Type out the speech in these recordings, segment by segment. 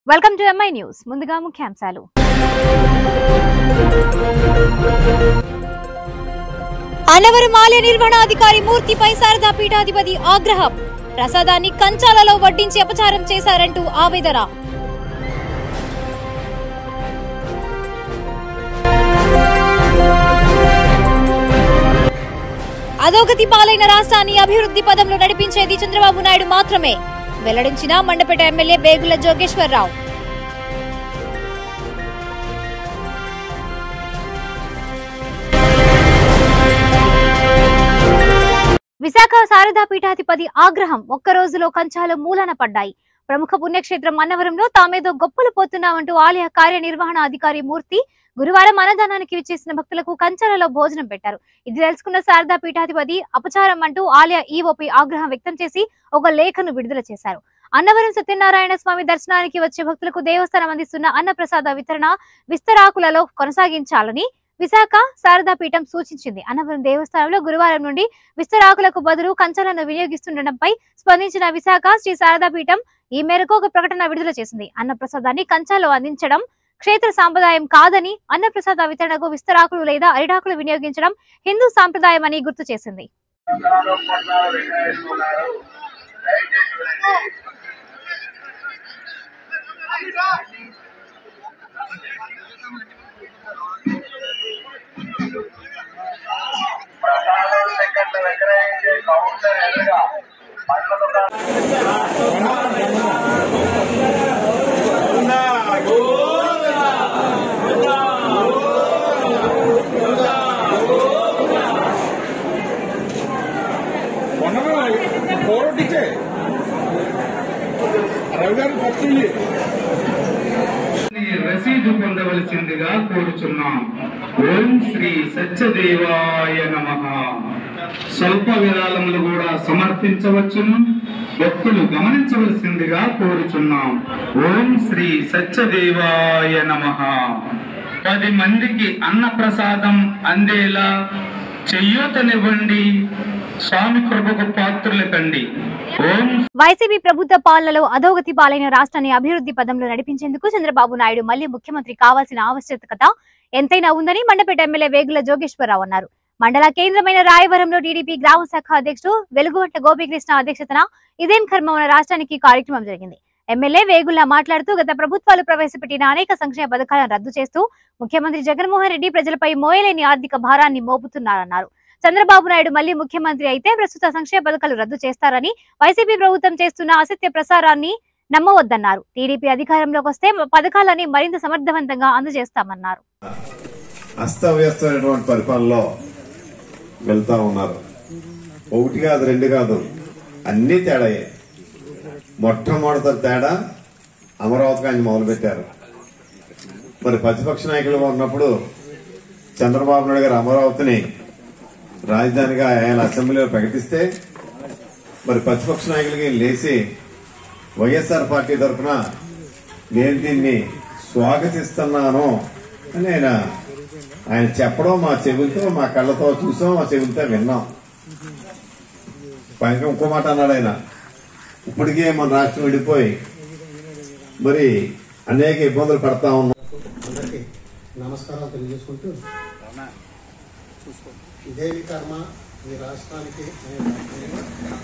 Welcome to MI news ముందుగా ముఖ్యాంశాలు అనవరం ఆలయ నిర్వహణాధికారి మూర్తిపై శారదా పీఠాధిపతి ఆగ్రహం ప్రసాదాన్ని కంచాలలో వడ్డించి అపచారం చేశారంటూ ఆవేదన అధోగతి పాలైన రాష్ట్రాన్ని అభివృద్ధి పదంలో నడిపించేది చంద్రబాబు నాయుడు మాత్రమే వెల్లడించిన మండపేట ఎమ్మెల్యే బేగుల జోగేశ్వరరావు విశాఖ శారదా పీఠాధిపతి ఆగ్రహం ఒక్క రోజులో కంచాలు మూలన పడ్డాయి ప్రముఖ పుణ్యక్షేత్రం అన్నవరంలో తామేదో గొప్పలు పోతున్నామంటూ ఆలయ కార్యనిర్వహణ అధికారి మూర్తి గురువారం అన్నదానానికి విచ్చేసిన భక్తులకు కంచాలలో భోజనం పెట్టారు ఇది తెలుసుకున్న శారదా పీఠాధిపతి అపచారం అంటూ ఆలయ ఈవోపై ఆగ్రహం వ్యక్తం చేసి ఒక లేఖను విడుదల చేశారు అన్నవరం సత్యనారాయణ స్వామి దర్శనానికి వచ్చే భక్తులకు దేవస్థానం అందిస్తున్న అన్నప్రసాద వితరణ విస్తరాకులలో కొనసాగించాలని విశాఖ శారదా పీఠం సూచించింది అన్నవరం దేవస్థానంలో గురువారం నుండి విస్తరాకులకు బదులు కంచాలను వినియోగిస్తుండటంపై స్పందించిన విశాఖ శ్రీ శారదా పీఠం ఈ మేరకు ఒక ప్రకటన విడుదల చేసింది అన్నప్రసాదాన్ని కంచాలో అందించడం క్షేత్ర సాంప్రదాయం కాదని అన్నప్రసాద వితరణకు విస్తరాకులు లేదా అరిటాకులు వినియోగించడం హిందూ సాంప్రదాయం అని గుర్తు చేసింది ప్రసాదం టికెట్లు విక్రయించి కౌంటర్ ఎదురుగా పండ్ల దుకాణం మొన్న పోరొట్టించే రవి గారు ఫస్ట్ ఇయ్యి. ఈ రసీదు పొందవలసిందిగా కోరుచున్నాం ఓం శ్రీ సత్యదేవాయ నమ స్వల్ప విరాళములు కూడా సమర్పించవచ్చును భక్తులు గమనించవలసిందిగా కోరుచున్నాం ఓం శ్రీ సత్యదేవాయ నమ పది మందికి అన్న ప్రసాదం అందేలా చెయ్యూతనివ్వండి స్వామి కృపకు పాత్రులు కండి ఓం వైసీపీ ప్రభుత్వ పాలనలో అధోగతి పాలైన రాష్ట్రాన్ని అభివృద్ధి పదంలో నడిపించేందుకు చంద్రబాబు నాయుడు మళ్లీ ముఖ్యమంత్రి కావాల్సిన ఆవశ్యకత ఎంతైనా ఉందని మండపేట ఎమ్మెల్యే వేగుల జోగేశ్వరరావు అన్నారు మండల కేంద్రమైన రాయవరంలో టీడీపీ గ్రామ శాఖ అధ్యక్షుడు వెలుగువంట గోపీకృష్ణ అధ్యక్షతన ఇదేం కర్మ మన రాష్ట్రానికి కార్యక్రమం జరిగింది ఎమ్మెల్యే వేగుల్లా మాట్లాడుతూ గత ప్రభుత్వాలు ప్రవేశపెట్టిన అనేక సంక్షేమ పథకాలను రద్దు చేస్తూ ముఖ్యమంత్రి జగన్మోహన్ రెడ్డి ప్రజలపై మోయలేని ఆర్థిక భారాన్ని మోపుతున్నారన్నారు చంద్రబాబు నాయుడు మళ్లీ ముఖ్యమంత్రి అయితే ప్రస్తుత సంక్షేమ పథకాలు రద్దు చేస్తారని వైసీపీ ప్రభుత్వం చేస్తున్న అసత్య ప్రసారాన్ని నమ్మవద్దన్నారు టీడీపీ అధికారంలోకి వస్తే పథకాలని మరింత సమర్థవంతంగా అందజేస్తామన్నారు అస్తవ్యస్తమైనటువంటి పరిపాలనలో వెళ్తా ఉన్నారు ఒకటి కాదు రెండు కాదు అన్ని తేడాయే మొట్టమొదటి తేడా అమరావతి కానీ మొదలుపెట్టారు మరి ప్రతిపక్ష నాయకులుగా ఉన్నప్పుడు చంద్రబాబు నాయుడు గారు అమరావతిని రాజధానిగా ఆయన అసెంబ్లీలో ప్రకటిస్తే మరి ప్రతిపక్ష నాయకులకి లేచి వైఎస్ఆర్ పార్టీ తరఫున నేను దీన్ని స్వాగతిస్తున్నాను అని ఆయన ఆయన చెప్పడం మా చెవులతో మా కళ్ళతో చూసాం మా చెవులతో విన్నాం పైన ఇంకో మాట అన్నాడు ఆయన ఇప్పటికే మన రాష్ట్రం విడిపోయి మరి అనేక ఇబ్బందులు పడతా ఉన్నాం అందరికీ నమస్కారాలు తెలియజేసుకుంటూ ఇదేమి కర్మ ఈ రాష్ట్రానికి అనే కార్యక్రమంలో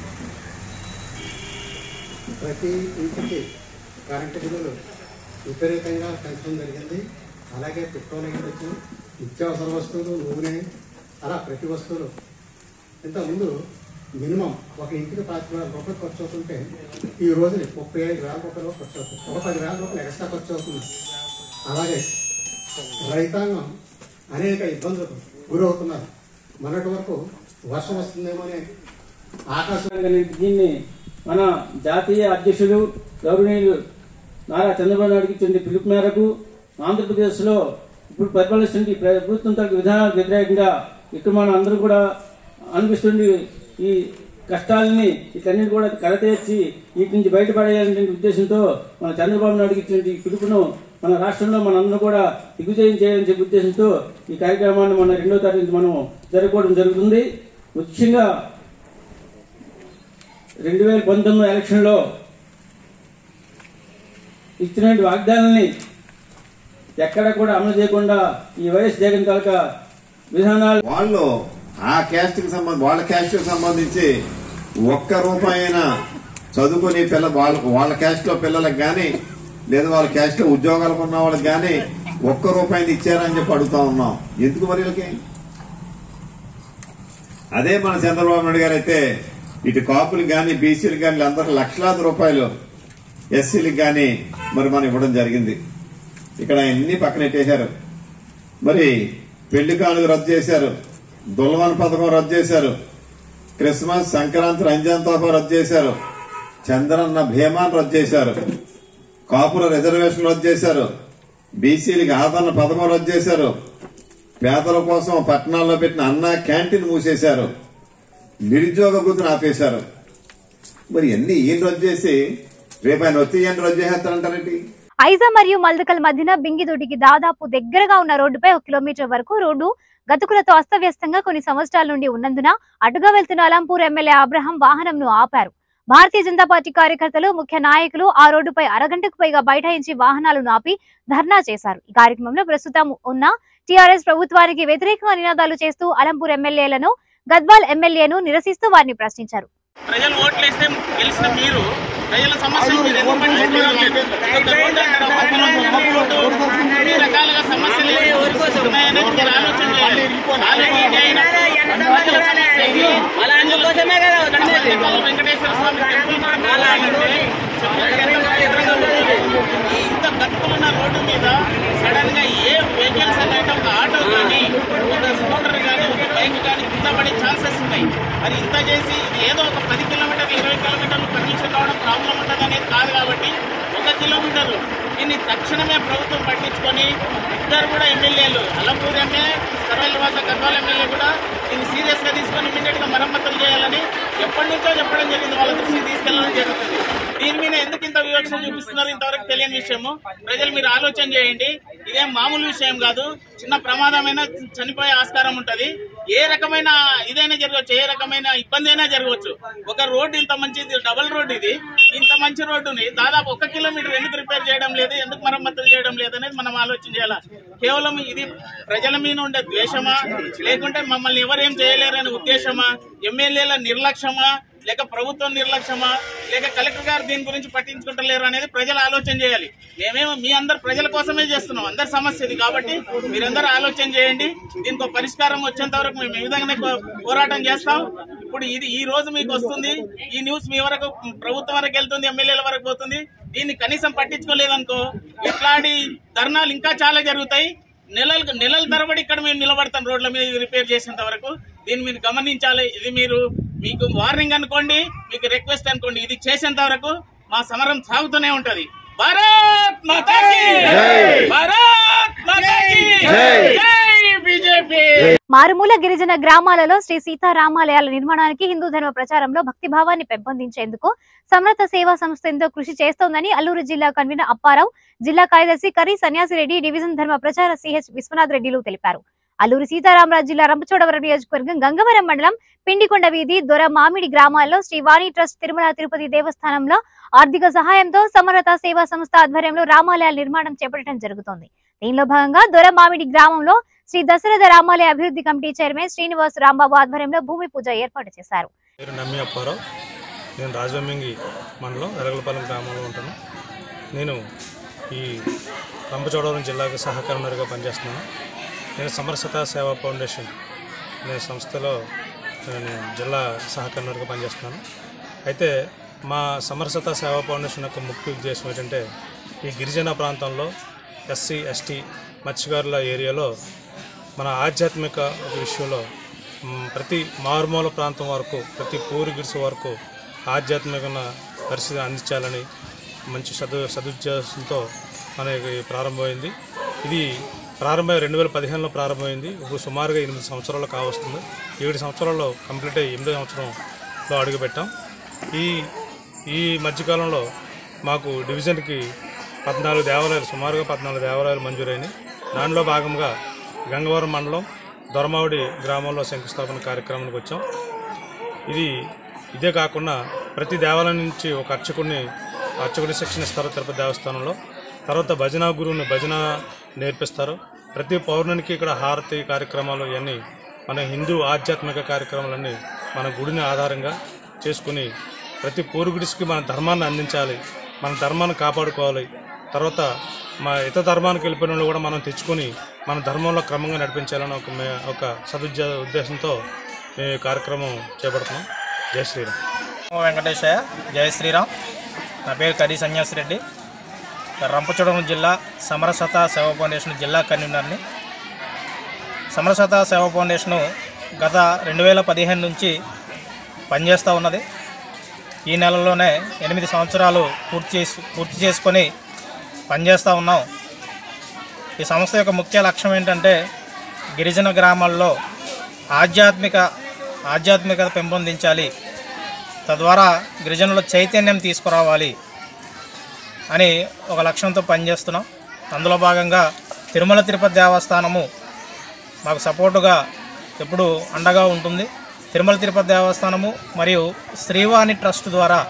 ప్రతి ఇంటికి కరెంటు బిల్లులు విపరీతంగా పెంచడం జరిగింది అలాగే పెట్రోల్ అయ్యవచ్చు నిత్యావసర వస్తువులు నూనె అలా ప్రతి వస్తువులు ఇంతకుముందు మినిమం ఒక ఇంటికి పాతిక వేల రూపాయలు ఖర్చు అవుతుంటే ఈ రోజు ముప్పై ఐదు వేల రూపాయలు ఖర్చు అవుతుంది ఒక పది వేల రూపాయలు ఎక్స్ట్రా ఖర్చు అవుతుంది అలాగే రైతాంగం అనేక ఇబ్బందులకు గురవుతున్నారు మొన్నటి వరకు వర్షం వస్తుందేమో అనే ఆకాశం కానీ దీన్ని మన జాతీయ అధ్యక్షులు గౌరవనీయులు నారా చంద్రబాబు నాయుడుకి ఇచ్చిన పిలుపు మేరకు ఆంధ్రప్రదేశ్లో ఇప్పుడు పరిపాలిస్తున్న ఈ ప్రభుత్వం తగ్గ విధానాలకు వ్యతిరేకంగా ఇక్కడ మనం అందరూ కూడా అనిపిస్తుంది ఈ కష్టాలని వీటన్నిటి కూడా కరతీర్చి వీటి నుంచి బయటపడేయాలనే ఉద్దేశంతో మన చంద్రబాబు నాయుడుకి ఇచ్చిన ఈ పిలుపును మన రాష్ట్రంలో మనందరూ కూడా దిగ్విజయం చేయాలని చెప్పే ఉద్దేశంతో ఈ కార్యక్రమాన్ని మన రెండో తారీఖు మనం జరుపుకోవడం జరుగుతుంది ముఖ్యంగా రెండు వేల పంతొమ్మిది ఎలక్షన్లో ఇచ్చిన వాగ్దానాన్ని ఎక్కడ కూడా అమలు చేయకుండా ఈ వైఎస్ జగన్ కనుక విధానాలు వాళ్ళు ఆ క్యాస్ట్ కి సంబంధించి వాళ్ళ క్యాస్ట్ కి సంబంధించి ఒక్క రూపాయి అయినా చదువుకుని పిల్ల వాళ్ళ వాళ్ళ క్యాస్ట్ లో పిల్లలకు గాని లేదా వాళ్ళ క్యాస్ట్ లో ఉద్యోగాలకు ఉన్న వాళ్ళకి గాని ఒక్క రూపాయిని ఇచ్చారని చెప్పి అడుగుతా ఉన్నాం ఎందుకు మరి వీళ్ళకి అదే మన చంద్రబాబు నాయుడు గారు అయితే ఇటు కాపులకు గాని బీసీలకు గాని అందరూ లక్షలాది రూపాయలు ఎస్సీలకు గాని మరి మనం ఇవ్వడం జరిగింది ఇక్కడ అన్ని పక్కనెట్టేశారు మరి పెళ్లి కానుక రద్దు చేశారు దుల్వన్ పథకం రద్దు చేశారు క్రిస్మస్ సంక్రాంతి రంజాన్ తోఫా రద్దు చేశారు చంద్రన్న భీమాన్ రద్దు చేశారు కాపుల రిజర్వేషన్ రద్దు చేశారు బీసీలకి ఆదరణ పథకం రద్దు చేశారు పేదల కోసం పట్టణాల్లో పెట్టిన అన్న క్యాంటీన్ మూసేశారు నిరుద్యోగ వృత్తిని ఆపేశారు మరి ఎన్ని ఈయన రద్దు చేసి రేపు ఆయన వచ్చి ఈయన రద్దు చేస్తారంటారేంటి ఐజా మరియు మల్దకల్ మధ్యన బింగిదొడికి దాదాపు దగ్గరగా ఉన్న రోడ్డుపై ఒక కిలోమీటర్ వరకు రోడ్డు గతుకులతో అస్తవ్యస్తంగా కొన్ని సంవత్సరాల నుండి ఉన్నందున అటుగా వెళ్తున్న అలంపూర్ ఎమ్మెల్యే అబ్రహం వాహనంను ఆపారు భారతీయ జనతా పార్టీ కార్యకర్తలు ముఖ్య నాయకులు ఆ రోడ్డుపై అరగంటకు పైగా బైఠాయించి వాహనాలను ఆపి ధర్నా చేశారు ఈ కార్యక్రమంలో ప్రస్తుతం ఉన్న టీఆర్ఎస్ ప్రభుత్వానికి వ్యతిరేకంగా నినాదాలు చేస్తూ అలంపూర్ ఎమ్మెల్యేలను గద్వాల్ ఎమ్మెల్యేను నిరసిస్తూ వారిని ప్రశ్నించారు ప్రజలు ఓట్లు వేస్తే గెలిచిన మీరు ప్రజల సమస్యలు మీరు ఎందుకు పట్టించుకోవడం లేదు? ఒక రోడ్డు అంటారా, మధ్య రోడ్డు, మధ్య రోడ్డు, అన్ని రకాలుగా సమస్యలు ఉన్నాయనేది మీరు ఆలోచన చేయాలి. ఆలోచించి అయినా ప్రజల సమస్య ఇది. ఇక్కడ వెంకటేశ్వర స్వామి టెంపుల్ మనం వెళ్ళాలంటే చెప్పడానికి ఎంత భయంకరంగా ఉంటుంది. ఈ ఇంత గతుకులున్న రోడ్డు మీద సడన్ గా ఏ వెహికల్స్ అన్నట్టు ఒక ఆటో కానీ ఒక స్కూటర్ కానీ ఒక బైక్ కానీ కింద పడే ఛాన్సెస్ ఉన్నాయి మరి ఇంత చేసి ఇది ఏదో ఒక పది కిలోమీటర్లు ఇరవై కిలోమీటర్లు పర్మిషన్ రావడం ప్రాబ్లం ఉంటుంది అనేది కాదు కాబట్టి ఒక కిలోమీటరు దీన్ని తక్షణమే ప్రభుత్వం పట్టించుకొని ఇద్దరు కూడా ఎమ్మెల్యేలు అలంపూర్ ఎమ్మె సర్వైలవాస గద్వాల ఎమ్మెల్యే కూడా దీన్ని సీరియస్ గా తీసుకొని ఇమీడియట్ గా మరమ్మతులు చేయాలని ఎప్పటి నుంచో చెప్పడం జరిగింది వాళ్ళ దృష్టికి తీసుకెళ్లడం జరుగుతుంది దీని మీద ఎందుకు ఇంత వివక్ష చూపిస్తున్నారు ఇంతవరకు తెలియని విషయము ప్రజలు మీరు ఆలోచన చేయండి ఇదేం మామూలు విషయం కాదు చిన్న ప్రమాదమైన చనిపోయే ఆస్కారం ఉంటది ఏ రకమైన ఇదైనా జరగవచ్చు ఏ రకమైన ఇబ్బంది అయినా జరగవచ్చు ఒక రోడ్డు ఇంత మంచిది డబుల్ రోడ్ ఇది ఇంత మంచి రోడ్డుని దాదాపు ఒక కిలోమీటర్ ఎందుకు రిపేర్ చేయడం లేదు ఎందుకు మరమ్మతులు చేయడం లేదు అనేది మనం ఆలోచన చేయాలి కేవలం ఇది ప్రజల మీద ఉండే ద్వేషమా లేకుంటే మమ్మల్ని ఎవరేం చేయలేరనే ఉద్దేశమా ఎమ్మెల్యేల నిర్లక్ష్యమా లేక ప్రభుత్వం నిర్లక్ష్యమా లేక కలెక్టర్ గారు దీని గురించి పట్టించుకుంటలేరు అనేది ప్రజలు ఆలోచన చేయాలి మేమేమో మీ అందరు ప్రజల కోసమే చేస్తున్నాం అందరి సమస్య ఇది కాబట్టి మీరందరూ ఆలోచన చేయండి దీనికి ఒక పరిష్కారం వచ్చేంత వరకు మేము ఈ విధంగానే పో- పోరాటం చేస్తాం ఇప్పుడు ఇది ఈ రోజు మీకు వస్తుంది ఈ న్యూస్ మీ వరకు ప్రభుత్వం వరకు వెళ్తుంది ఎమ్మెల్యేల వరకు పోతుంది దీన్ని కనీసం పట్టించుకోలేదనుకో ఇట్లాంటి ధర్నాలు ఇంకా చాలా జరుగుతాయి నెలలు నెలల తరబడి ఇక్కడ మేము నిలబడతాం రోడ్ల మీద ఇది రిపేర్ చేసేంత వరకు దీన్ని మీరు గమనించాలి ఇది మీరు మీకు వార్నింగ్ అనుకోండి మీకు రిక్వెస్ట్ అనుకోండి ఇది చేసేంత వరకు మా సమరం సాగుతూనే ఉంటది భారత్ మాతాకి భారత్ మాతాకి జై బీజేపీ మారుమూల గిరిజన గ్రామాలలో శ్రీ సీతారామాలయాల నిర్మాణానికి హిందూ ధర్మ ప్రచారంలో భక్తి భావాన్ని పెంపొందించేందుకు సమర్థ సేవా సంస్థ ఎంతో కృషి చేస్తోందని అల్లూరు జిల్లా కన్వీనర్ అప్పారావు జిల్లా కార్యదర్శి కర్రీ సన్యాసిరెడ్డి డివిజన్ ధర్మ ప్రచార సిహెచ్ విశ్వనాథ్ రెడ్డిలు తెలిపారు అల్లూరు సీతారామరాజు జిల్లా రంపచోడవరం నియోజకవర్గం గంగవరం మండలం పిండికొండ వీధి దొర మామిడి గ్రామాల్లో శ్రీ వాణి ట్రస్ట్ తిరుమల తిరుపతి దేవస్థానంలో ఆర్థిక సహాయంతో సమరత సేవా సంస్థ ఆధ్వర్యంలో రామాలయాల నిర్మాణం చేపట్టడం జరుగుతోంది దీనిలో భాగంగా దొర మామిడి గ్రామంలో శ్రీ దశరథ రామాలయ అభివృద్ధి కమిటీ చైర్మన్ శ్రీనివాస్ రాంబాబు ఆధ్వర్యంలో భూమి పూజ ఏర్పాటు చేశారు పేరు నమ్మి అప్పారావు నేను రాజవెమ్మింగి మండలం ఎరగలపాలెం గ్రామంలో ఉంటాను నేను ఈ రంపచోడవరం జిల్లాకు సహకరణగా పనిచేస్తున్నాను నేను సమరసత సేవా ఫౌండేషన్ అనే సంస్థలో నేను జిల్లా సహకరణగా పనిచేస్తున్నాను అయితే మా సమరసత సేవా ఫౌండేషన్ యొక్క ముఖ్య ఉద్దేశం ఏంటంటే ఈ గిరిజన ప్రాంతంలో ఎస్సీ ఎస్టీ మత్స్యకారుల ఏరియాలో మన ఆధ్యాత్మిక ఒక విషయంలో మ్, ప్రతి మారుమూల ప్రాంతం వరకు ప్రతి పూరి గిడిస వరకు ఆధ్యాత్మిక పరిస్థితిని అందించాలని మంచి సదు సదుద్దేశంతో మనకి ప్రారంభమైంది ఇది ప్రారంభమై రెండు వేల పదిహేనులో ప్రారంభమైంది ఇప్పుడు సుమారుగా ఎనిమిది సంవత్సరాలు కావస్తుంది ఏడు సంవత్సరాల్లో కంప్లీట్ అయ్యి ఎనిమిదో సంవత్సరంలో అడుగుపెట్టాం ఈ ఈ మధ్యకాలంలో మాకు డివిజన్కి పద్నాలుగు దేవాలయాలు సుమారుగా పద్నాలుగు దేవాలయాలు మంజూరైనవి దానిలో భాగంగా గంగవరం మండలం దొరమావిడి గ్రామంలో శంకుస్థాపన కార్యక్రమానికి వచ్చాం ఇది ఇదే కాకుండా ప్రతి దేవాలయం నుంచి ఒక అర్చకుడిని అర్చకుడి శిక్షణ ఇస్తారు తిరుపతి దేవస్థానంలో తర్వాత భజన గురువుని భజన నేర్పిస్తారు ప్రతి పౌర్ణమికి ఇక్కడ హారతి కార్యక్రమాలు ఇవన్నీ మన హిందూ ఆధ్యాత్మిక కార్యక్రమాలన్నీ మన గుడిని ఆధారంగా చేసుకుని ప్రతి పూర్వీకుడికి మన ధర్మాన్ని అందించాలి మన ధర్మాన్ని కాపాడుకోవాలి తర్వాత మా ఇతర ధర్మానికి వెళ్ళిపోయిన వాళ్ళు కూడా మనం తెచ్చుకొని మన ధర్మంలో క్రమంగా నడిపించాలని ఒక మే- ఒక సదుద్ద ఉద్దేశంతో మేము ఈ కార్యక్రమం చేపడుతున్నాం జై శ్రీరామ్ ఓం వెంకటేశయ్య జయ శ్రీరామ్ నా పేరు కడి సన్యాసి రెడ్డి రంపచోడవరం జిల్లా సమరసత సేవా ఫౌండేషన్ జిల్లా కన్వీనర్ని సమరసత సేవా ఫౌండేషను గత రెండు వేల పదిహేను నుంచి పనిచేస్తూ ఉన్నది ఈ నెలలోనే ఎనిమిది సంవత్సరాలు పూర్తి చేసి పూర్తి చేసుకొని పనిచేస్తూ ఉన్నాం ఈ సంస్థ యొక్క ముఖ్య లక్ష్యం ఏంటంటే గిరిజన గ్రామాల్లో ఆధ్యాత్మిక ఆధ్యాత్మికత పెంపొందించాలి తద్వారా గిరిజనుల చైతన్యం తీసుకురావాలి అని ఒక లక్ష్యంతో పనిచేస్తున్నాం అందులో భాగంగా తిరుమల తిరుపతి దేవస్థానము మాకు సపోర్టుగా ఎప్పుడు అండగా ఉంటుంది తిరుమల తిరుపతి దేవస్థానము మరియు శ్రీవాణి ట్రస్ట్ ద్వారా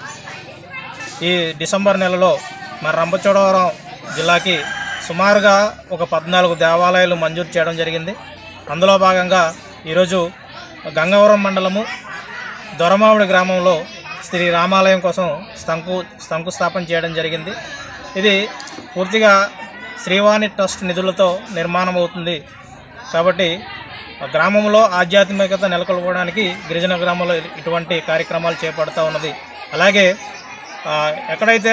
ఈ డిసెంబర్ నెలలో మన రంపచోడవరం జిల్లాకి సుమారుగా ఒక పద్నాలుగు దేవాలయాలు మంజూరు చేయడం జరిగింది అందులో భాగంగా ఈరోజు గంగవరం మండలము దొరమావిడి గ్రామంలో శ్రీ రామాలయం కోసం శంకు శంకుస్థాపన చేయడం జరిగింది ఇది పూర్తిగా శ్రీవాణి ట్రస్ట్ నిధులతో నిర్మాణం అవుతుంది కాబట్టి ఆ గ్రామంలో ఆధ్యాత్మికత నెలకొల్పడానికి గిరిజన గ్రామంలో ఇటువంటి కార్యక్రమాలు చేపడుతూ ఉన్నది అలాగే ఆ, ఎక్కడైతే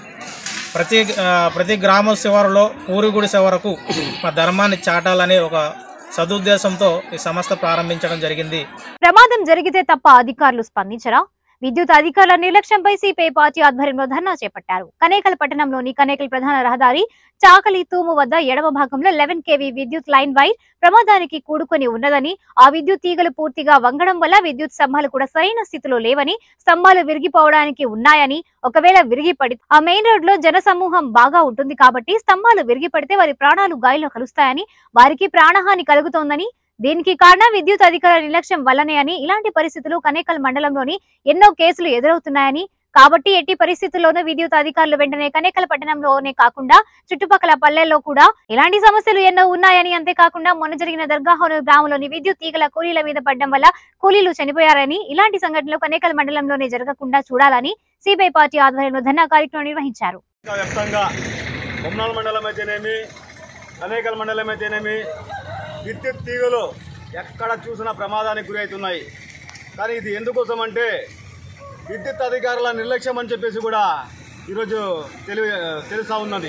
ప్రతి ఆ, ప్రతి గ్రామ శివారులో ఊరి గుడి శివరకు మా ధర్మాన్ని చాటాలనే ఒక సదుద్దేశంతో ఈ సంస్థ ప్రారంభించడం జరిగింది ప్రమాదం జరిగితే తప్ప అధికారులు స్పందించరా విద్యుత్ అధికారుల నిర్లక్ష్యంపై సిపిఐ పార్టీ ఆధ్వర్యంలో ధర్నా చేపట్టారు కనేకల్ పట్టణంలోని కనేకల్ ప్రధాన రహదారి చాకలి తూము వద్ద ఎడమ భాగంలో లెవెన్ కేవీ విద్యుత్ లైన్ వైర్ ప్రమాదానికి కూడుకొని ఉన్నదని ఆ విద్యుత్ తీగలు పూర్తిగా వంగడం వల్ల విద్యుత్ స్తంభాలు కూడా సరైన స్థితిలో లేవని స్తంభాలు విరిగిపోవడానికి ఉన్నాయని ఒకవేళ విరిగిపడి ఆ మెయిన్ రోడ్ లో జనసమూహం బాగా ఉంటుంది కాబట్టి స్తంభాలు విరిగిపడితే వారి ప్రాణాలు గాలిలో కలుస్తాయని వారికి ప్రాణహాని కలుగుతోందని దీనికి కారణం విద్యుత్ అధికారుల నిర్లక్ష్యం వల్లనే అని ఇలాంటి పరిస్థితులు కనేకల్ మండలంలోని ఎన్నో కేసులు ఎదురవుతున్నాయని కాబట్టి ఎట్టి పరిస్థితుల్లోనూ విద్యుత్ అధికారులు వెంటనే కనేకల్ పట్టణంలోనే కాకుండా చుట్టుపక్కల పల్లెల్లో కూడా ఇలాంటి సమస్యలు ఎన్నో ఉన్నాయని అంతేకాకుండా మొన్న జరిగిన దర్గాహోను గ్రామంలోని విద్యుత్ తీగల కూలీల మీద పడడం వల్ల కూలీలు చనిపోయారని ఇలాంటి సంఘటనలు కనేకల్ మండలంలోనే జరగకుండా చూడాలని సిపిఐ పార్టీ ఆధ్వర్యంలో ధర్నా కార్యక్రమం నిర్వహించారు వ్యాప్తంగా బొమ్మనాల మండలం అయితేనేమి అనేకల్ మండలం అయితేనేమి విద్యుత్ తీగలు ఎక్కడ చూసినా ప్రమాదానికి గురి అవుతున్నాయి కానీ ఇది ఎందుకోసం అంటే విద్యుత్ అధికారుల నిర్లక్ష్యం అని చెప్పేసి కూడా ఈరోజు తెలి తెలుసా ఉన్నది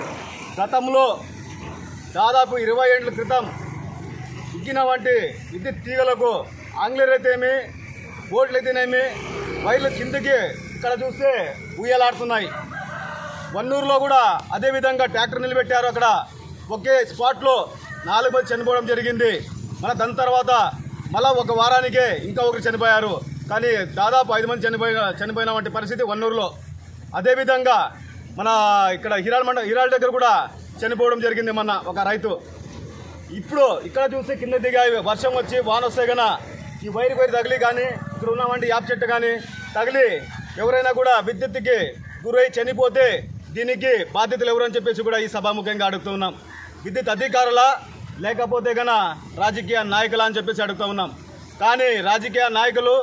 గతంలో దాదాపు ఇరవై ఏళ్ళ క్రితం ఇగ్గిన వంటి విద్యుత్ తీగలకు ఆంగ్లేయులు అయితేనేమి బోట్లు అయితేనేమి వైర్లు కిందకి ఇక్కడ చూస్తే ఊయలాడుతున్నాయి వన్నూరులో కూడా అదే విధంగా ట్రాక్టర్ నిలబెట్టారు అక్కడ ఒకే స్పాట్లో నాలుగు మంది చనిపోవడం జరిగింది మన దాని తర్వాత మళ్ళా ఒక వారానికే ఇంకా ఒకరు చనిపోయారు కానీ దాదాపు ఐదు మంది చనిపోయిన చనిపోయిన వంటి పరిస్థితి వన్నూరులో అదేవిధంగా మన ఇక్కడ హిరాల్ మండ హిరాల్ దగ్గర కూడా చనిపోవడం జరిగింది మొన్న ఒక రైతు ఇప్పుడు ఇక్కడ చూస్తే కింద దిగాయి వర్షం వచ్చి వాన వస్తే గన ఈ వైర్ వైర్ తగిలి కానీ ఇక్కడ ఉన్నవంటి యాప్ చెట్టు కానీ తగిలి ఎవరైనా కూడా విద్యుత్తుకి గురై చనిపోతే దీనికి బాధ్యతలు ఎవరని చెప్పేసి కూడా ఈ సభాముఖంగా అడుగుతున్నాం విద్యుత్ అధికారుల లేకపోతే గన రాజకీయ నాయకుల అని చెప్పేసి అడుగుతూ ఉన్నాం కానీ రాజకీయ నాయకులు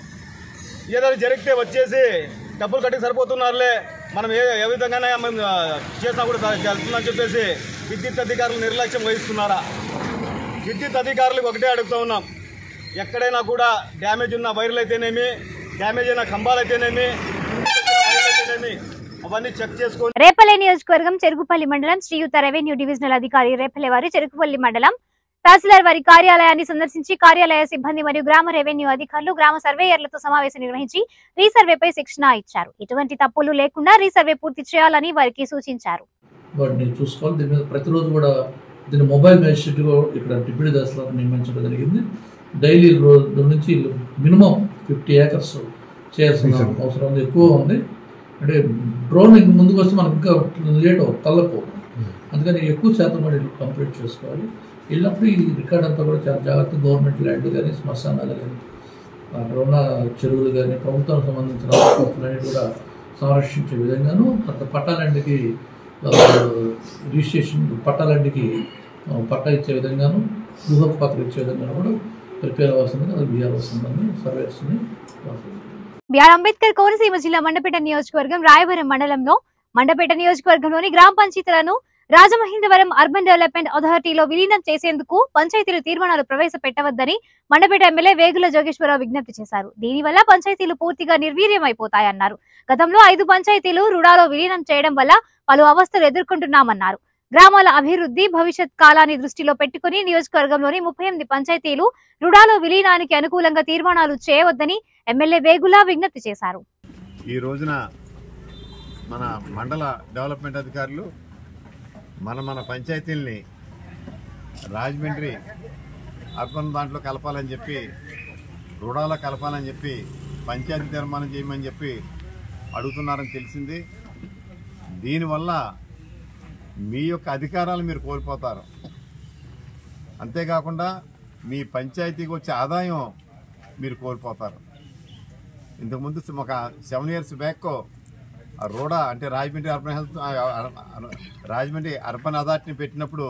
ఏదైనా జరిగితే వచ్చేసి డబ్బులు కట్టి సరిపోతున్నారులే మనం ఏ ఏ విధంగానే మనం ఆ, చేసినా కూడా జరుగుతుందని చెప్పేసి విద్యుత్ అధికారులు నిర్లక్ష్యం వహిస్తున్నారా విద్యుత్ అధికారులకు ఒకటే అడుగుతూ ఉన్నాం ఎక్కడైనా కూడా డ్యామేజ్ ఉన్న వైర్లు అయితేనేమి డ్యామేజ్ అయిన ఖంబాలు అయితేనేమి వైర్లు అయితేనేమి అవన్నీ చెక్ చేసుకొని రేపల్లె నియోజకవర్గం చెరుగుపల్లి మండలం శ్రీయుత రెవెన్యూ డివిజనల్ అధికారి రేపల్లె వారి చెరుగుపల్లి మండలం తహసీల్దార్ వారి కార్యాలయాన్ని సందర్శించి కార్యాలయ సిబ్బంది మరియు గ్రామ రెవెన్యూ అధికారులు గ్రామ సర్వేయర్లతో సమావేశం నిర్వహించి రీసర్వేపై శిక్షణ ఇచ్చారు ఇటువంటి తప్పులు లేకుండా రీసర్వే పూర్తి చేయాలని వారికి సూచించారు వాటిని చూసుకోవాలి దీని మీద ప్రతిరోజు కూడా దీన్ని మొబైల్ మ్యాజిస్ట్రేట్గా ఇక్కడ డిప్యూటీ తహసీల్దార్ నియమించడం జరిగింది డైలీ రోజు నుంచి మినిమం ఫిఫ్టీ ఏకర్స్ చేయాల్సిన అవసరం ఉంది ఎక్కువ ఉంది అంటే డ్రోన్ ఇంక ముందుకు వస్తే మనకు ఇంకా లేట్ అవుతుంది తల్లపోతుంది అందుకని ఎక్కువ శాతం కూడా ఇల్లు కంప్లీట్ చేసుకోవాలి వెళ్ళినప్పుడు ఈ రికార్డ్ అంతా కూడా చాలా జాగ్రత్త గవర్నమెంట్ ల్యాండ్ కానీ శ్మశానాలు కానీ అక్కడ ఉన్న చెరువులు కానీ ప్రభుత్వానికి సంబంధించిన ఆసుపత్రులు అనేవి కూడా సంరక్షించే విధంగాను తర్వాత పట్టాలండికి ఆ, రిజిస్ట్రేషన్ పట్టాలండికి ఆ, పట్టా ఇచ్చే విధంగాను గృహ పత్రం ఇచ్చే విధంగాను కూడా ప్రిపేర్ అవ్వాల్సిందని అది బిఆర్ వస్తుందని సర్వేస్ని బిఆర్ అంబేద్కర్ కోనసీమ జిల్లా మండపేట నియోజకవర్గం రాయవరం మండలంలో మండపేట నియోజకవర్గంలోని గ్రామ పంచాయతీలను రాజమహేంద్రవరం అర్బన్ డెవలప్మెంట్ అథారిటీలో విలీనం చేసేందుకు పంచాయతీలు తీర్మానాలు ప్రవేశపెట్టవద్దని మండపేట ఎమ్మెల్యే వేగుల జోగేశ్వరరావు విజ్ఞప్తి చేశారు దీనివల్ల పంచాయతీలు పూర్తిగా నిర్వీర్యమైపోతాయన్నారు గతంలో ఐదు పంచాయతీలు రుడాలో విలీనం చేయడం వల్ల పలు అవస్థలు ఎదుర్కొంటున్నామన్నారు గ్రామాల అభివృద్ధి భవిష్యత్ కాలాన్ని దృష్టిలో పెట్టుకుని నియోజకవర్గంలోని ముప్పై ఎనిమిది పంచాయతీలు రుడాలో విలీనానికి అనుకూలంగా తీర్మానాలు చేయవద్దని ఎమ్మెల్యే వేగుల విజ్ఞప్తి చేశారు ఈ రోజున మన మండల డెవలప్మెంట్ అధికారులు మన మన పంచాయతీల్ని రాజమండ్రి అర్బన్ దాంట్లో కలపాలని చెప్పి రుడాలో కలపాలని చెప్పి పంచాయతీ తీర్మానం చేయమని చెప్పి అడుగుతున్నారని తెలిసింది దీనివల్ల మీ యొక్క అధికారాలు మీరు కోల్పోతారు అంతేకాకుండా మీ పంచాయతీకి వచ్చే ఆదాయం మీరు కోల్పోతారు ఇంతకుముందు ఒక సెవెన్ ఇయర్స్ బ్యాక్ ఆ రోడా అంటే రాజమండ్రి అర్బన్ హెల్త్ ఆ, ఆ, ఆ, రాజమండ్రి అర్బన్ అథారిటీని పెట్టినప్పుడు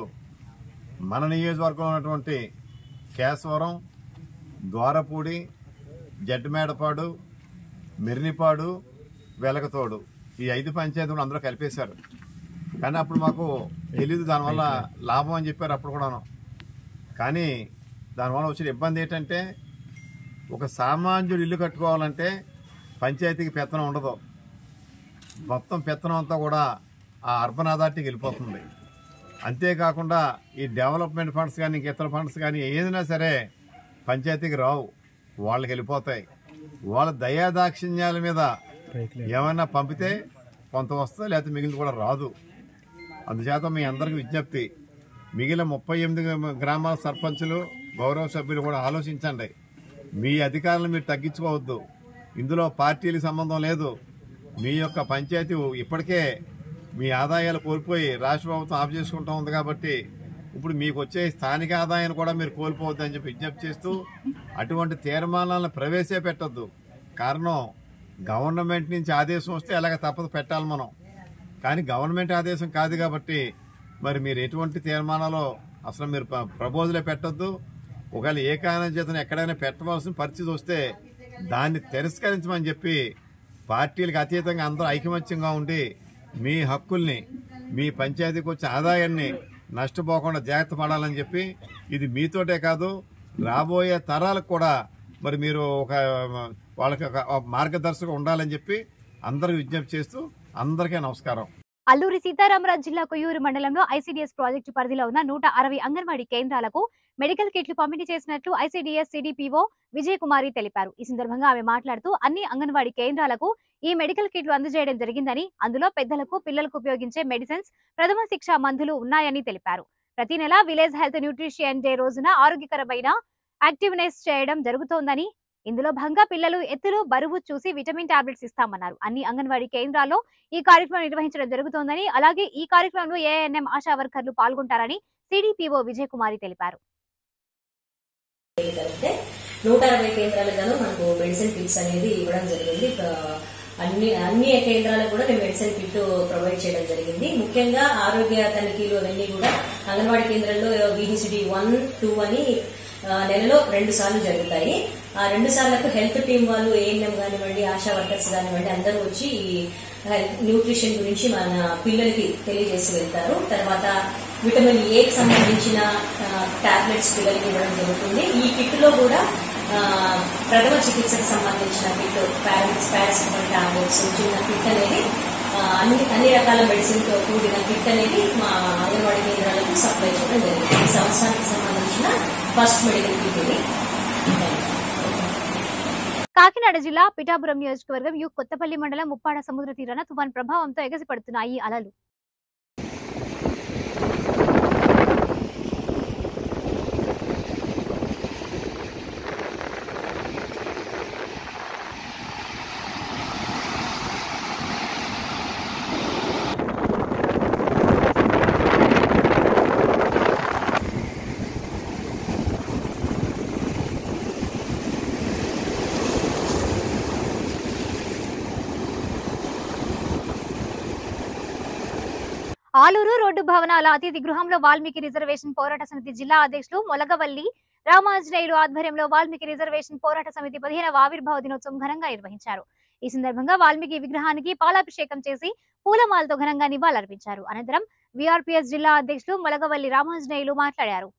మన నియోజకవర్గంలో ఉన్నటువంటి కేశవరం ద్వారపూడి జడ్మేడపాడు మెరినిపాడు వెలగతోడు ఈ ఐదు పంచాయతీలు అందరూ కలిపేశారు కానీ అప్పుడు మాకు తెలీదు దానివల్ల లాభం అని చెప్పారు అప్పుడు కూడాను కానీ దానివల్ల వచ్చిన ఇబ్బంది ఏంటంటే ఒక సామాన్యుడు ఇల్లు కట్టుకోవాలంటే పంచాయతీకి పెత్తనం ఉండదు మొత్తం పెత్తనం అంతా కూడా ఆ అర్బన్ అథారిటీకి వెళ్ళిపోతుంది అంతేకాకుండా ఈ డెవలప్మెంట్ ఫండ్స్ కానీ ఇంక ఇతర ఫండ్స్ కానీ ఏదైనా సరే పంచాయతీకి రావు వాళ్ళకి వెళ్ళిపోతాయి వాళ్ళ దయాదాక్షిణ్యాల మీద ఏమైనా పంపితే కొంత వస్తుంది లేకపోతే మిగిలింది కూడా రాదు అందుచేత మీ అందరికి విజ్ఞప్తి మిగిలిన ముప్పై ఎనిమిది గ్రామాల సర్పంచులు గౌరవ సభ్యులు కూడా ఆలోచించండి మీ అధికారులను మీరు తగ్గించుకోవద్దు ఇందులో పార్టీలకు సంబంధం లేదు మీ యొక్క పంచాయతీ ఇప్పటికే మీ ఆదాయాలు కోల్పోయి రాష్ట్ర ప్రభుత్వం ఆఫ్ చేసుకుంటా ఉంది కాబట్టి ఇప్పుడు మీకు వచ్చే స్థానిక ఆదాయాన్ని కూడా మీరు కోల్పోవద్దు అని చెప్పి విజ్ఞప్తి చేస్తూ అటువంటి తీర్మానాలను ప్రవేశపెట్టద్దు కారణం గవర్నమెంట్ నుంచి ఆదేశం వస్తే ఎలాగ తప్పదు పెట్టాలి మనం కానీ గవర్నమెంట్ ఆదేశం కాదు కాబట్టి మరి మీరు ఎటువంటి తీర్మానాలు అసలు మీరు ప్ర- ప్రపోజలే పెట్టొద్దు ఒకవేళ ఏ కారణం చేతను ఎక్కడైనా పెట్టవలసిన పరిస్థితి వస్తే దాన్ని తిరస్కరించమని చెప్పి పార్టీలకు అతీతంగా అందరూ ఐకమత్యంగా ఉండి మీ హక్కుల్ని మీ పంచాయతీకి వచ్చే ఆదాయాన్ని నష్టపోకుండా జాగ్రత్త పడాలని చెప్పి ఇది మీతోటే కాదు రాబోయే తరాలకు కూడా మరి మీరు ఒక వాళ్ళకి ఒక మార్గదర్శకం ఉండాలని చెప్పి అందరికి విజ్ఞప్తి చేస్తూ అందరికీ నమస్కారం అల్లూరి సీతారామరాజు జిల్లా కొయ్యూరు మండలంలో ఐసీడీఎస్ ప్రాజెక్టు పరిధిలో ఉన్న నూట అరవై అంగన్వాడీ కేంద్రాలకు మెడికల్ కిట్లు పంపిణీ చేసినట్లు ఐసీడీఎస్ సిడిపిఓ విజయ్ కుమారి తెలిపారు ఈ సందర్భంగా ఆమె మాట్లాడుతూ అన్ని అంగన్వాడీ కేంద్రాలకు ఈ మెడికల్ కిట్లు అందజేయడం జరిగిందని అందులో పెద్దలకు పిల్లలకు ఉపయోగించే మెడిసిన్స్ ప్రథమ శిక్ష మందులు ఉన్నాయని తెలిపారు ప్రతి నెల విలేజ్ హెల్త్ న్యూట్రిషియన్ డే రోజున ఆరోగ్యకరమైన యాక్టివ్నెస్ చేయడం జరుగుతోందని ఇందులో భాగంగా పిల్లలు ఎత్తులు బరువు చూసి విటమిన్ టాబ్లెట్స్ ఇస్తామన్నారు అన్ని అంగన్వాడీ కేంద్రాల్లో ఈ కార్యక్రమం నిర్వహించడం జరుగుతోందని అలాగే ఈ కార్యక్రమంలో ఏఎన్ఎం ఆశా వర్కర్లు పాల్గొంటారని సిడిపిఓ విజయ్ కుమారి తెలిపారు అంటే నూట అరవై కేంద్రాలకు గాను మనకు మెడిసిన్ కిట్స్ అనేది ఇవ్వడం జరిగింది ఆ, అన్ని అన్ని కేంద్రాలకు కూడా మేము మెడిసిన్ కిట్ ప్రొవైడ్ చేయడం జరిగింది ముఖ్యంగా ఆరోగ్య తనిఖీలు అవన్నీ కూడా అంగన్వాడీ కేంద్రంలో విహెచ్డి వన్ టూ అని ఆ, నెలలో రెండు సార్లు జరుగుతాయి ఆ రెండు సార్లకు హెల్త్ టీం వాళ్ళు ఏఎన్ఎం కానివ్వండి ఆశా వర్కర్స్ కానివ్వండి అందరూ వచ్చి ఈ హెల్త్ న్యూట్రిషన్ గురించి మన పిల్లలకి తెలియజేసి వెళ్తారు తర్వాత విటమిన్ ఏకి సంబంధించిన టాబ్లెట్స్ పిల్లలకి ఇవ్వడం జరుగుతుంది ఈ కిట్ లో కూడా ఆ, ప్రథమ చికిత్సకు సంబంధించిన కిట్ పారాసిస్ పారాసిటమాల్ టాబ్లెట్స్ చిన్న కిట్ అనేది ఆ, అన్ని అన్ని రకాల మెడిసిన్ తో కూడిన కిట్ అనేది మా అంగన్వాడీ కేంద్రాలకు సప్లై చేయడం జరిగింది ఈ సంవత్సరానికి సంబంధించిన ఫస్ట్ మెడికల్ కిట్ ఇది కాకినాడ జిల్లా పిఠాపురం నియోజకవర్గం యు కొత్తపల్లి మండలం ముప్పాడ సముద్ర తీరాన తుఫాన్ ప్రభావంతో ఎగసిపడుతున్నాయి అలలు ఆలూరు రోడ్డు భవనాల అతిథి గృహంలో వాల్మీకి రిజర్వేషన్ పోరాట సమితి జిల్లా అధ్యక్షులు మొలగవల్లి రామాంజనేయులు ఆధ్వర్యంలో వాల్మీకి రిజర్వేషన్ పోరాట సమితి పదిహేనవ ఆవిర్భావ దినోత్సవం ఘనంగా నిర్వహించారు ఈ సందర్భంగా వాల్మీకి విగ్రహానికి పాలాభిషేకం చేసి పూలమాలతో ఘనంగా నివాళులర్పించారు అనంతరం విఆర్పిఎస్ జిల్లా అధ్యక్షులు మొలగవల్లి రామాంజనేయులు మాట్లాడారు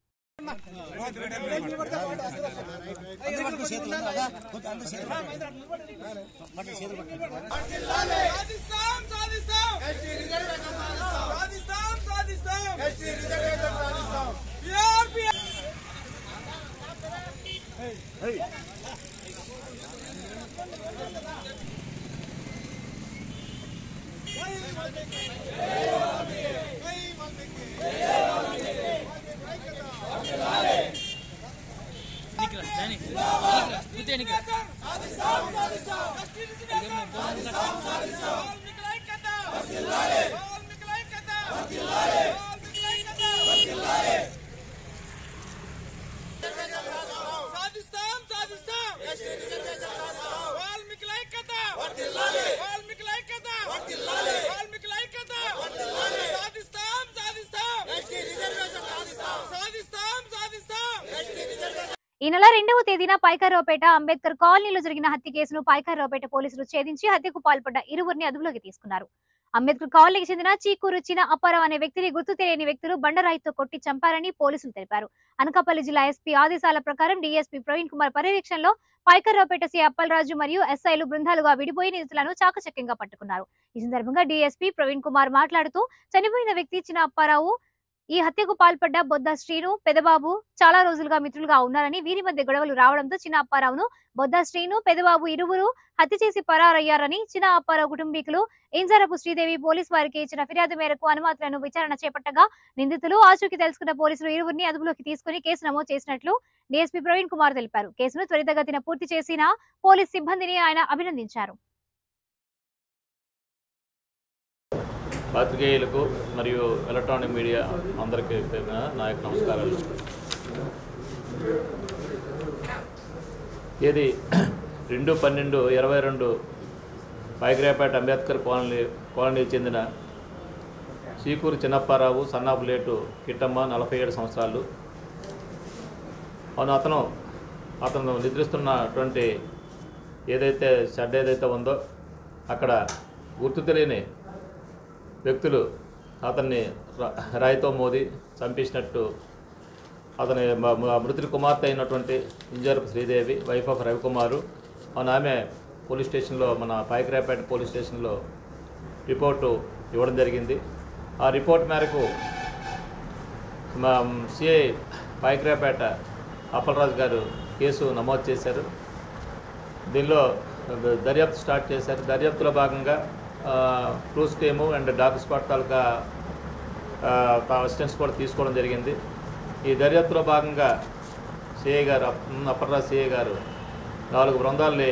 సాధిస్తాం సాధిస్తాం వాల్మీకి ఐక్యత వాల్మీకి ఐక్యత వాల్మీకి ఐక్యత సాధిస్తాం సాధిస్తాం సాధిస్తాం సాధిస్తాం ఈ నెల రెండవ తేదీన పైకారావుపేట అంబేద్కర్ కాలనీలో జరిగిన హత్య కేసును పైకారావుపేట పోలీసులు ఛేదించి హత్యకు పాల్పడ్డ ఇరువురిని అదుపులోకి తీసుకున్నారు అంబేద్కర్ కాలనీకి చెందిన చీకూరు చిన అప్పారావు అనే వ్యక్తిని గుర్తు తెలియని వ్యక్తులు బండరాయితో కొట్టి చంపారని పోలీసులు తెలిపారు అనకాపల్లి జిల్లా ఎస్పీ ఆదేశాల ప్రకారం డీఎస్పీ ప్రవీణ్ కుమార్ పర్యవేక్షణలో పైకర్రావుపేట సి అప్పలరాజు మరియు ఎస్ఐలు బృందాలుగా విడిపోయి నిందితులను చాకచక్యంగా పట్టుకున్నారు ఈ సందర్భంగా డీఎస్పీ ప్రవీణ్ కుమార్ మాట్లాడుతూ చనిపోయిన వ్యక్తి చిన అప్పారావు ఈ హత్యకు పాల్పడ్డ బొద్ద శ్రీను పెదబాబు చాలా రోజులుగా మిత్రులుగా ఉన్నారని వీరి మధ్య గొడవలు రావడంతో చిన్న అప్పారావును బొద్ద శ్రీను పెదబాబు ఇరువురు హత్య చేసి పరారయ్యారని చిన్న అప్పారావు కుటుంబీకులు ఇంజరపు శ్రీదేవి పోలీసు వారికి ఇచ్చిన ఫిర్యాదు మేరకు అనుమతులను విచారణ చేపట్టగా నిందితులు ఆచూకీ తెలుసుకున్న పోలీసులు ఇరువురిని అదుపులోకి తీసుకుని కేసు నమోదు చేసినట్లు డీఎస్పీ ప్రవీణ్ కుమార్ తెలిపారు కేసును త్వరితగతిన పూర్తి చేసిన పోలీస్ సిబ్బందిని ఆయన అభినందించారు పాత్రికేయులకు మరియు ఎలక్ట్రానిక్ మీడియా అందరికీ పేరున నా యొక్క నమస్కారాలు ఇది రెండు పన్నెండు ఇరవై రెండు పైగ్రాపేట అంబేద్కర్ కాలనీ కాలనీకి చెందిన సీకూరు చిన్నప్పారావు సన్నాపులేటు కిట్టమ్మ నలభై ఏడు సంవత్సరాలు అవును అతను అతను నిద్రిస్తున్నటువంటి ఏదైతే షెడ్ ఏదైతే ఉందో అక్కడ గుర్తు తెలియని వ్యక్తులు అతన్ని రా- రాయితో మోది చంపేసినట్టు అతని మ- మ- మృతుడి కుమార్తె అయినటువంటి ఇంజరపు శ్రీదేవి వైఫ్ ఆఫ్ రవికుమారు అవును ఆమె పోలీస్ స్టేషన్లో మన పాయకరాపేట పోలీస్ స్టేషన్లో రిపోర్టు ఇవ్వడం జరిగింది ఆ రిపోర్ట్ మేరకు మా సిఐ పాయకరాపేట అప్పలరాజు గారు కేసు నమోదు చేశారు దీనిలో ద- దర్యాప్తు స్టార్ట్ చేశారు దర్యాప్తులో భాగంగా clues team and dog spot తాలూకా అసిస్టెంట్స్ కూడా తీసుకోవడం జరిగింది ఈ దర్యాప్తులో భాగంగా సిఐ గారు అప్- అప్పర్రాజు సిఐ గారు నాలుగు బృందాలని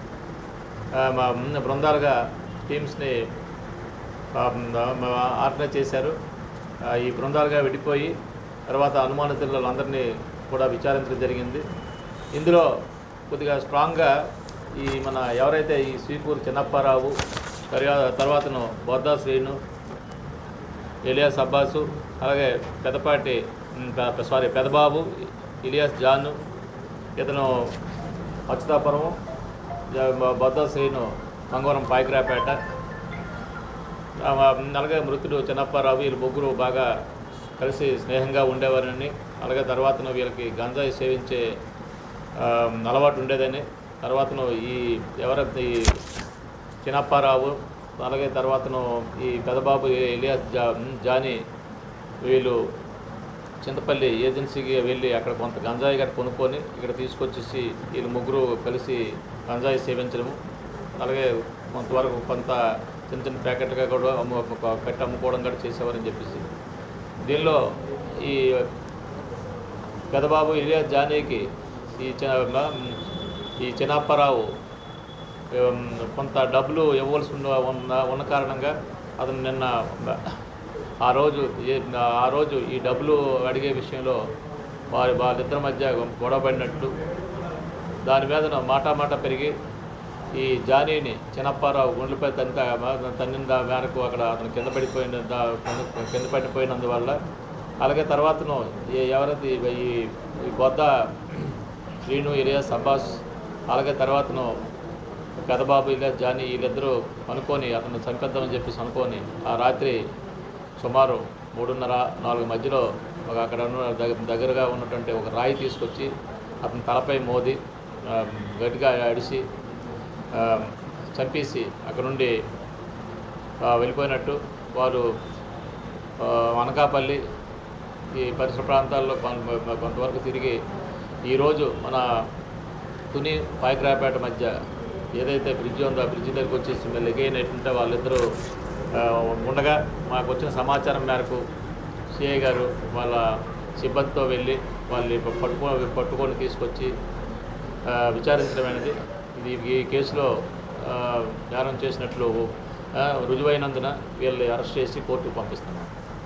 ఆ, మా ఉన్న బృందాలుగా టీమ్స్ని ఆ, మ- ఆర్గనైజ్ చేశారు ఆ, ఈ బృందాలుగా విడిపోయి తర్వాత అనుమానితులందరినీ కూడా విచారించడం జరిగింది ఇందులో కొద్దిగా స్ట్రాంగ్గా ఈ మన ఎవరైతే ఈ శ్రీపూర్ చిన్నప్పారావు తర్వాత తర్వాతను బొద్దా శ్రీను ఇలియాస్ అబ్బాసు అలాగే పెదపాటి ఉమ్, పె- సారీ పెదబాబు ఇలియాస్ జాను ఇతను అచ్యుతాపురం జ- బ- బొద్దా శ్రీను మంగవరం పాయకరాపేట ఆ, అలాగే మృతుడు చిన్నప్పారావు వీళ్ళు ముగ్గురు బాగా కలిసి స్నేహంగా ఉండేవారని అలాగే తర్వాతను వీళ్ళకి గంజాయి సేవించే ఆ, అలవాటు ఉండేదని తర్వాతను ఈ ఎవరైతే ఈ చిన్నప్పారావు అలాగే తర్వాతను ఈ పెదబాబు ఎలియాస్ జా జానీ వీళ్ళు చింతపల్లి ఏజెన్సీకి వెళ్ళి అక్కడ కొంత గంజాయి గట్ట కొనుక్కొని ఇక్కడ తీసుకొచ్చేసి వీళ్ళు ముగ్గురు కలిసి గంజాయి సేవించడము అలాగే కొంతవరకు కొంత చిన్న చిన్న ప్యాకెట్గా కూడా అమ్ము ఒక కట్టి అమ్ముకోవడం కూడా చేసేవారని చెప్పేసి దీనిలో ఈ పెదబాబు ఇలియా జానీకి ఈ చిన ఈ చిన్నప్పారావు ఉమ్, కొంత డబ్బులు ఇవ్వాల్సి ఉన్న ఉన్న ఉన్న కారణంగా అతను నిన్న ఆ రోజు ఏ- ఆ రోజు ఈ డబ్బులు అడిగే విషయంలో వారి వాళ్ళిద్దరి మధ్య గొడవ పడినట్టు దాని మీద మాట మాట పెరిగి ఈ జానీని చిన్నప్పారావు గుండెలపై తన్ని తన్నిన మేరకు అక్కడ అతను కింద పడిపోయిన దా- కింద- కింద పడిపోయినందువల్ల అలాగే తర్వాతను ఈ ఎవరైతే ఈ- ఈ ఈ బొద్ద శ్రీను ఇలియాస్ అబ్బాస్ అలాగే తర్వాతను పెదబాబు ఇలియాస్ జానీ వీళ్ళిద్దరూ అనుకొని అతను చంపేద్దామని చెప్పేసి అనుకొని ఆ రాత్రి సుమారు మూడున్నర నాలుగు మధ్యలో ఒక అక్కడ ఉన్న దగ్గ- దగ్గరగా ఉన్నటువంటి ఒక రాయి తీసుకొచ్చి అతని తలపై మోది ఆ, గట్టిగా అడిసి ఆ, చంపేసి అక్కడ నుండి ఆ, వెళ్ళిపోయినట్టు వారు ఆ, అనకాపల్లి ఈ పరిసర ప్రాంతాల్లో కొంత కొంతవరకు తిరిగి ఈరోజు మన తుని పాయకరాపేట మధ్య ఏదైతే బ్రిడ్జ్ ఉందో ఆ బ్రిడ్జ్ దగ్గరికి వచ్చేసి మళ్ళీ ఎగైన్ ఏంటంటే వాళ్ళిద్దరూ ఆ, ఉండగా మాకు వచ్చిన సమాచారం మేరకు సిఐ గారు వాళ్ళ సిబ్బందితో వెళ్ళి వాళ్ళు పట్టుకో పట్టుకొని తీసుకొచ్చి ఆ, విచారించడమైనది ఇది ఈ కేసులో ఆ, నేరం చేసినట్లు ఆ, రుజువైనందున వీళ్ళని అరెస్ట్ చేసి కోర్టుకు పంపిస్తున్నాం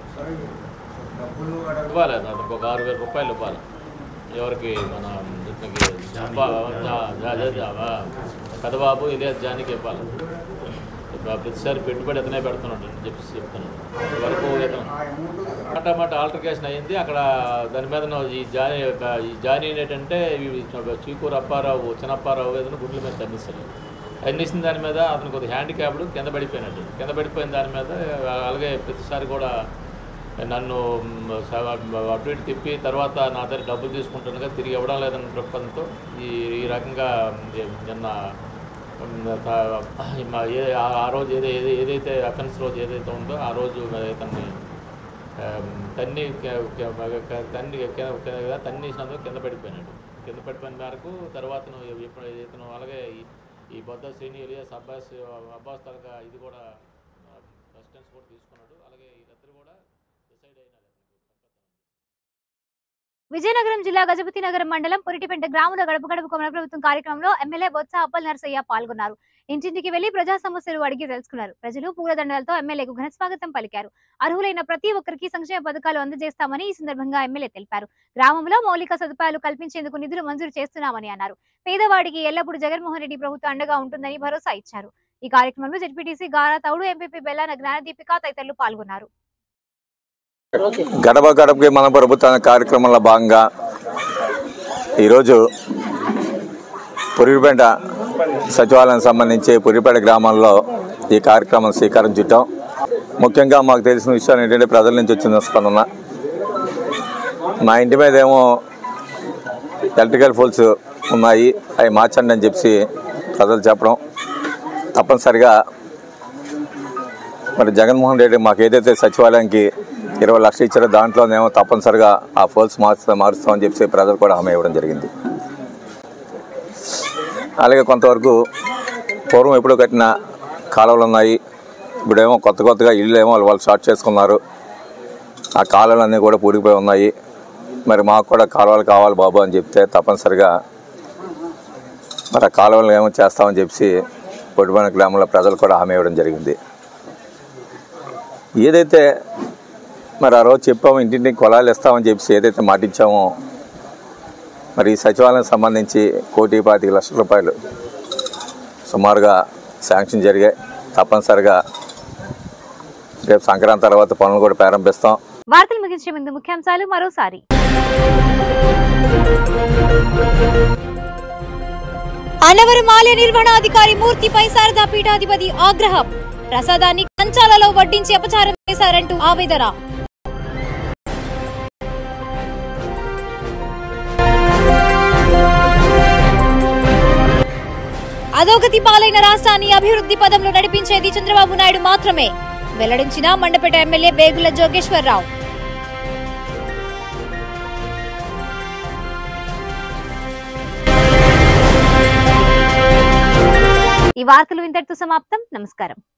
ఇవ్వాలి అతనికి ఒక ఆరు వేల రూపాయలు ఇవ్వాలి ఎవరికి మన ఇతనికి అబ్బా, జా- జా- జా- జా- ఆ, పెదబాబు ఇదే జానికి ఇవ్వాలి ఇప్పుడు ప్రతిసారి పెట్టుబడి అతనే పెడుతున్నాడు అని చెప్పి చెప్తున్నాడు వరకు ఇతను మాట మాట ఆల్టర్కేషన్ అయింది అక్కడ దాని మీద ఈ జానీ ఈ జానీ ఏంటంటే ఇవి చీకూరు అప్పారావు చిన్నప్పారావు ఏదైనా గుడ్ల మీద తన్నిస్తారు తన్నిసిన దాని మీద అతను కొద్దిగా హ్యాండిక్యాప్డ్ కింద పడిపోయినట్టు కింద పడిపోయిన దాని మీద అలాగే ప్రతిసారి కూడా నన్ను మ్, స- అటు ఇటు తిప్పి తర్వాత నా దగ్గర డబ్బులు తీసుకుంటుండగా తిరిగి ఇవ్వడం లేదన్న దృక్పథంతో ఈ ఈ రకంగా మ్, నిన్న మ్, త- మా ఏ ఆ- ఆ రోజు ఏదో ఏది- ఏదైతే అఫెన్స్ రోజు ఏదైతే ఉందో ఆ రోజు ఇతన్ని ఆ, తన్ని క- క- క- తన్ని కింద- కింద- తన్నేసినందుకు కింద పడిపోయినాడు కింద పడిపోయిన మేరకు తర్వాత ఇప్పుడు ఇతను అలాగే ఈ- ఈ బొద్ద శ్రేణి ఎలియాస్ అబ్బాస్ అబ్బాస్ తరగా ఇది కూడా రెసిడెన్స్ కూడా తీసుకున్నాడు అలాగే వీళ్ళిద్దరు కూడా డిసైడ్ అయినారు విజయనగరం జిల్లా గజపతి నగరం మండలం పురిటిపెంట గ్రామంలో గడప గడప కొమర ప్రభుత్వం కార్యక్రమంలో ఎమ్మెల్యే బొత్స అప్పల్ నరసయ్య పాల్గొన్నారు ఇంటింటికి వెళ్లి ప్రజా సమస్యలు అడిగి తెలుసుకున్నారు ప్రజలు పూలదండలతో ఎమ్మెల్యేకు ఘన స్వాగతం పలికారు అర్హులైన ప్రతి ఒక్కరికి సంక్షేమ పథకాలు అందజేస్తామని ఈ సందర్భంగా ఎమ్మెల్యే తెలిపారు గ్రామంలో మౌలిక సదుపాయాలు కల్పించేందుకు నిధులు మంజూరు చేస్తున్నామని అన్నారు పేదవాడికి ఎల్లప్పుడూ జగన్మోహన్ రెడ్డి ప్రభుత్వం అండగా ఉంటుందని భరోసా ఇచ్చారు ఈ కార్యక్రమంలో జడ్పీటీసీ గారా తౌడు ఎంపీపీ బెల్లాన జ్ఞానదీపిక తదితరులు పాల్గొన్నారు గడప గడపకి మన ప్రభుత్వ కార్యక్రమంలో భాగంగా ఈరోజు పురిపేట సచివాలయం సంబంధించి పురిపేట గ్రామంలో ఈ కార్యక్రమం శ్రీకారం చుట్టాం ముఖ్యంగా మాకు తెలిసిన విషయం ఏంటంటే ప్రజల నుంచి వచ్చిన స్పందన మా ఇంటి మీద ఏమో ఎలక్ట్రికల్ పోల్స్ ఉన్నాయి అవి మార్చండి అని చెప్పి ప్రజలు చెప్పడం తప్పనిసరిగా మరి జగన్మోహన్ రెడ్డి మాకు ఏదైతే సచివాలయానికి ఇరవై లక్షలు ఇచ్చారో దాంట్లోనేమో తప్పనిసరిగా ఆ పోల్స్ మారుస్తా మారుస్తామని చెప్పి ప్రజలు కూడా హామీ ఇవ్వడం జరిగింది అలాగే కొంతవరకు పూర్వం ఎప్పుడో కట్టిన కాలువలు ఉన్నాయి ఇప్పుడేమో కొత్త కొత్తగా ఇల్లు ఏమో వాళ్ళు స్టార్ట్ చేసుకున్నారు ఆ కాలువలన్నీ కూడా పూడిపోయి ఉన్నాయి మరి మాకు కూడా కాలువలు కావాలి బాబు అని చెప్తే తప్పనిసరిగా మరి ఆ కాలువలు ఏమో చేస్తామని చెప్పి పొడిపోయిన గ్రామంలో ప్రజలు కూడా హామీ ఇవ్వడం జరిగింది ఏదైతే మరి ఆ రోజు చెప్పాము ఇంటింటికి కొలాలు ఇస్తామని చెప్పి ఏదైతే మాటిచ్చామో మరి ఈ సచివాలయం సంబంధించి కోటి పాతిక లక్షల రూపాయలు సుమారుగా శాంక్షన్ జరిగాయి తప్పనిసరిగా రేపు సంక్రాంతి తర్వాత పనులు కూడా ప్రారంభిస్తాం వార్తలు ముగించే ముందు ముఖ్యాంశాలు మరోసారి అన్నవరం ఆలయ నిర్వహణాధికారి మూర్తిపై శారదా పీఠాధిపతి ఆగ్రహం ప్రసాదాన్ని కంచాలలో వడ్డించి అపచారం చేశారంటూ ఆవేదన అధోగతి పాలైన రాష్ట్రాన్ని అభివృద్ధి పదంలో నడిపించేది చంద్రబాబు నాయుడు మాత్రమే వెల్లడించిన మండపేట ఎమ్మెల్యే బేగుల జోగేశ్వరరావు ఈ వార్తలు ఇంతటితో సమాప్తం నమస్కారం